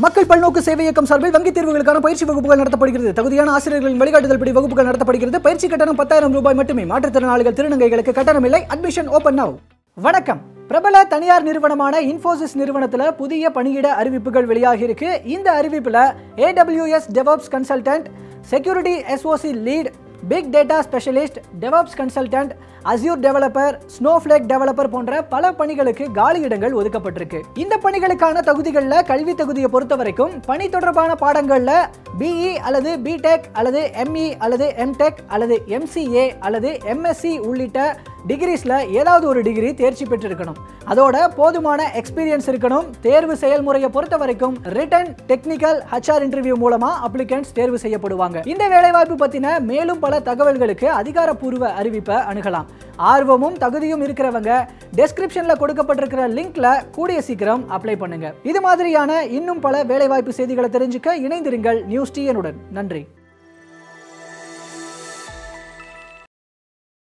மக்கள் பல்நோக்கு சேவை இயக்கம் சார்பில் வங்கித் தேர்வுகளுக்கான பயிற்சி வகுப்புகள் நடத்தப்படுகிறது தகுதியான ஆசிரியர்களின் வழிகாட்டுதல் படி வகுப்புகள் நடத்தப்படுகிறது பயிற்சி கட்டணம் பத்தாயிரம் ரூபாய் மட்டுமே மாற்றுத்திறனாளிகள் திருநங்கைகளுக்கு கட்டணம் இல்லை அட்மிஷன் ஓபன் நவ் வணக்கம் பிரபல தனியார் நிறுவனமான இன்ஃபோசிஸ் நிறுவனத்தில் புதிய பணியிட அறிவிப்புகள் வெளியாகி இருக்கு இந்த அறிவிப்பில் AWS DevOps consultant security SOC lead big data specialist DevOps consultant Azure developer Snowflake developer போன்ற பல பணிகளுக்கு காலி இடங்கள் ஒதுக்கப்பட்டிருக்கு இந்த பணிகளுக்கான தகுதிகளில் கல்வி தகுதியை பொறுத்த வரைக்கும் பணி தொடர்பான பாடங்களில் பிஇ அல்லது பிடெக் அல்லது எம்இ அல்லது எம்டெக் அல்லது எம்சிஏ அல்லது எம்எஸ்சி உள்ளிட்ட டிகிரிஸில் ஏதாவது ஒரு டிகிரி தேர்ச்சி பெற்றிருக்கணும் அதோட போதுமான எக்ஸ்பீரியன்ஸ் இருக்கணும் தேர்வு செயல்முறையை பொறுத்த வரைக்கும் ரிட்டன் டெக்னிக்கல் ஹச்ஆர் இன்டர்வியூ மூலமா அப்ளிகன்ஸ் தேர்வு செய்யப்படுவாங்க இந்த வேலைவாய்ப்பு பத்தின மேலும் பல தகவல்களுக்கு அதிகாரப்பூர்வ அறிவிப்பை அணுகலாம் ஆர்வமும் தகுதியும் இருக்கிறவங்க டெஸ்கிரிப்ஷன்ல கொடுக்கப்பட்டிருக்கிற லிங்க்ல கூடிய சீக்கிரம் அப்ளை பண்ணுங்க இது மாதிரியான இன்னும் பல வேலைவாய்ப்பு செய்திகளை தெரிஞ்சுக்க இணைந்திருங்கள் நியூஸ் டிஎனுடன் நன்றி